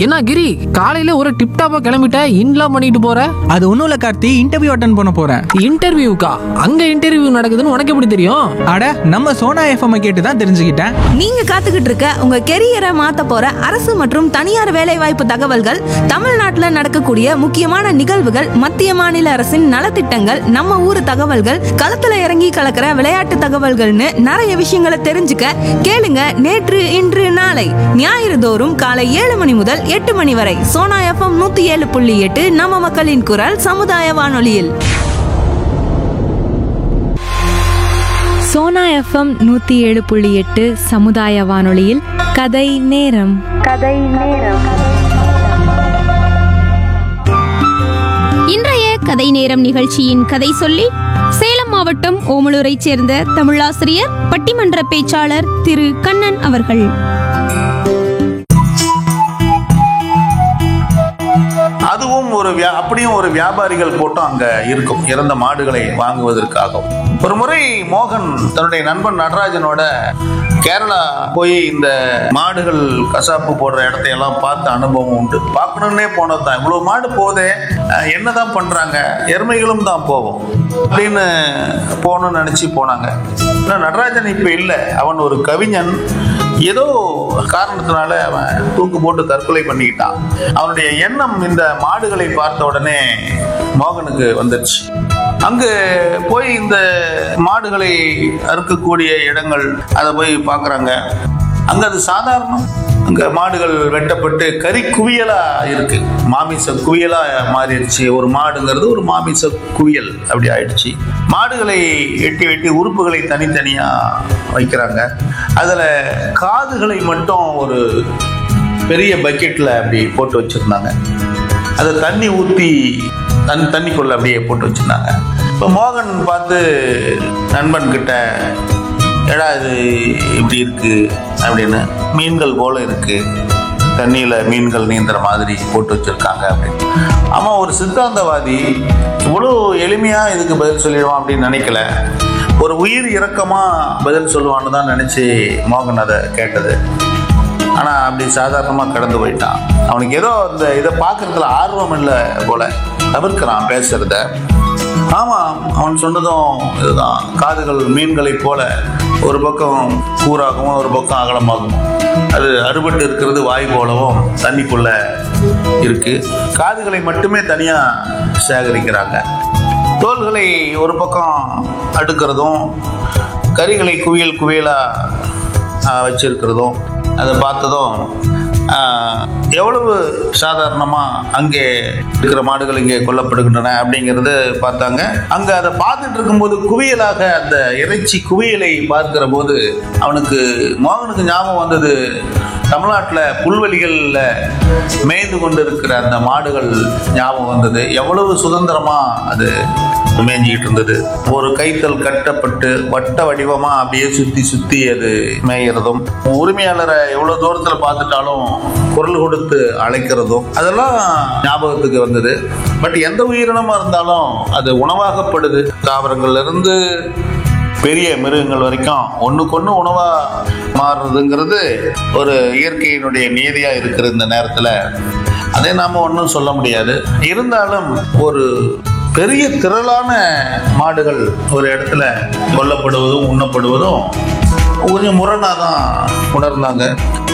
என்ன கிரி காலையில ஒரு டிப் டாப்பா கிளம்பிட்ட இன்லாம் பண்ணிட்டு போற அது ஒன்றும் இல்லை கார்த்தி இன்டர்வியூ அட்டன் பண்ண போகிறேன் இன்டர்வியூக்கா அங்க இன்டர்வியூ நடக்குதுன்னு உனக்கு எப்படி தெரியும் அட நம்ம சோனா எஃப்எம் கேட்டு தான் தெரிஞ்சுக்கிட்டேன் நீங்க காத்துக்கிட்டு இருக்க உங்க கெரியரை மாத்த போற அரசு மற்றும் தனியார் வேலைவாய்ப்பு தகவல்கள் தமிழ்நாட்டுல நடக்கக்கூடிய முக்கியமான நிகழ்வுகள் மத்திய மாநில அரசின் நலத்திட்டங்கள் நம்ம ஊர் தகவல்கள் களத்துல இறங்கி கலக்கிற விளையாட்டு தகவல்கள்னு நிறைய விஷயங்களை தெரிஞ்சுக்க கேளுங்க நேற்று இன்று நாளை ஞாயிறு தோறும் காலை ஏழு மணி முதல் எட்டு மணி வரை சோனா எஃப்எம் நூத்தி ஏழு புள்ளி எட்டு நம்ம மக்களின் குரல் சமுதாய வானொலியில் சோனா எஃப்எம் நூற்றி ஏழு புள்ளி எட்டு சமுதாய வானொலியில் கதை நேரம் இன்றைய கதை நேரம் நிகழ்ச்சியின் கதை சொல்லி சேலம் மாவட்டம் ஓமலூரைச் சேர்ந்த தமிழாசிரியர் பட்டிமன்ற பேச்சாளர் திரு கண்ணன் அவர்கள் அதுவும் ஒரு வியா- அப்படியும் ஒரு வியாபாரிகள் கூட்டம் அங்க இருக்கும் இறந்த மாடுகளை வாங்குவதற்காகவும் ஒரு முறை மோகன் தன்னுடைய நண்பன் நடராஜனோட கேரளா போய் இந்த மாடுகள் கசாப்பு போடுற இடத்தையெல்லாம் பார்த்த அனுபவம் உண்டு பார்க்கணுன்னே போனது தான் இவ்வளவு மாடு போதே அஹ், என்னதான் பண்றாங்க எருமைகளும் தான் போவோம் அப்படின்னு போகணும்னு நினைச்சு போனாங்க ஆனா நடராஜன் இப்ப இல்லை அவன் ஒரு கவிஞன் ஏதோ காரணத்தினால அவன் தூக்கு போட்டு தற்கொலை பண்ணிக்கிட்டான் அவனுடைய எண்ணம் இந்த மாடுகளை பார்த்த உடனே மோகனுக்கு வந்துருச்சு அங்கு போய் இந்த மாடுகளை அறுக்கக்கூடிய இடங்கள் அதை போய் பார்க்குறாங்க அங்க அது சாதாரணம் அங்க மாடுகள் வெட்டப்பட்டு கறி குவியலா இருக்கு மாமிச குவியலா மாறிடுச்சு ஒரு மாடுங்கிறது ஒரு மாமிச குவியல் அப்படி ஆயிடுச்சு மாடுகளை வெட்டி வெட்டி உறுப்புகளை தனித்தனியா வைக்கிறாங்க அதுல காதுகளை மட்டும் ஒரு பெரிய பக்கெட்ல அப்படி போட்டு வச்சிருந்தாங்க அதை தண்ணி ஊற்றி தண்ணி தண்ணிக்குள்ள அப்படியே போட்டு வச்சிருந்தாங்க இப்போ மோகன் பார்த்து நண்பன் கிட்ட ஏடா இது இப்படி இருக்கு அப்படின்னு மீன்கள் போல இருக்கு தண்ணியில் மீன்கள் நீந்துற மாதிரி போட்டு வச்சிருக்காங்க அப்படின்னு ஆமாம் ஒரு சித்தாந்தவாதி இவ்வளோ எளிமையாக இதுக்கு பதில் சொல்லிடுவான் அப்படின்னு நினைக்கல ஒரு உயிர் இறக்கமாக பதில் சொல்லுவான்னு தான் நினச்சி மோகன் அதை கேட்டது ஆனால் அப்படி சாதாரணமாக கடந்து போயிட்டான் அவனுக்கு ஏதோ இந்த இதை பார்க்கறதுல ஆர்வம் இல்லை போல தவிர்க்கிறான் பேசுறத ஆமாம் அவன் சொன்னதும் இதுதான் காதுகள் மீன்களைப் போல ஒரு பக்கம் கூறாகவும் ஒரு பக்கம் அகலமாகவும் அது அறுபட்டு இருக்கிறது வாய் போலவும் தண்ணிக்குள்ள இருக்கு காதுகளை மட்டுமே தனியாக சேகரிக்கிறாங்க தோள்களை ஒரு பக்கம் அடுக்கிறதும் கறிகளை குவியல் குவியலாக வச்சிருக்கிறதும் அதை பார்த்ததும் ஆஹ், எவ்வளவு சாதாரணமாக அங்கே இருக்கிற மாடுகள் இங்கே கொல்லப்படுகின்றன அப்படிங்கிறது பார்த்தாங்க அங்கே அதை பார்த்துட்டு இருக்கும்போது குவியலாக அந்த இறைச்சி குவியலை பார்க்கிற போது அவனுக்கு மோகனுக்கு ஞாபகம் வந்தது தமிழ்நாட்டில் புல்வெளிகளில் மேய்ந்து கொண்டு இருக்கிற அந்த மாடுகள் ஞாபகம் வந்தது எவ்வளவு சுதந்திரமா அது மேய்ஞ்சிக்கிட்டு இருந்தது ஒரு கைத்தல் கட்டப்பட்டு வட்ட வடிவமா அப்படியே சுத்தி சுத்தி அது மேய்கிறதும் உரிமையாளரை எவ்வளவு தூரத்துல பார்த்துட்டாலும் குரல் கொடுத்து அழைக்கிறதும் அதெல்லாம் ஞாபகத்துக்கு வந்தது பட் எந்த உயிரினமா இருந்தாலும் அது உணவாகப்படுது தாவரங்கள்ல இருந்து பெரிய மிருகங்கள் வரைக்கும் ஒண்ணுக்கு ஒண்ணு உணவா மாறுறதுங்கிறது ஒரு இயற்கையினுடைய நீதியா இருக்கிற இந்த நேரத்துல அதை நாம ஒன்றும் சொல்ல முடியாது இருந்தாலும் ஒரு பெரிய திரளான மாடுகள் ஒரு இடத்துல கொல்லப்படுவதும் உண்ணப்படுவதும் கொஞ்சம் முரணாக தான் உணர்ந்தாங்க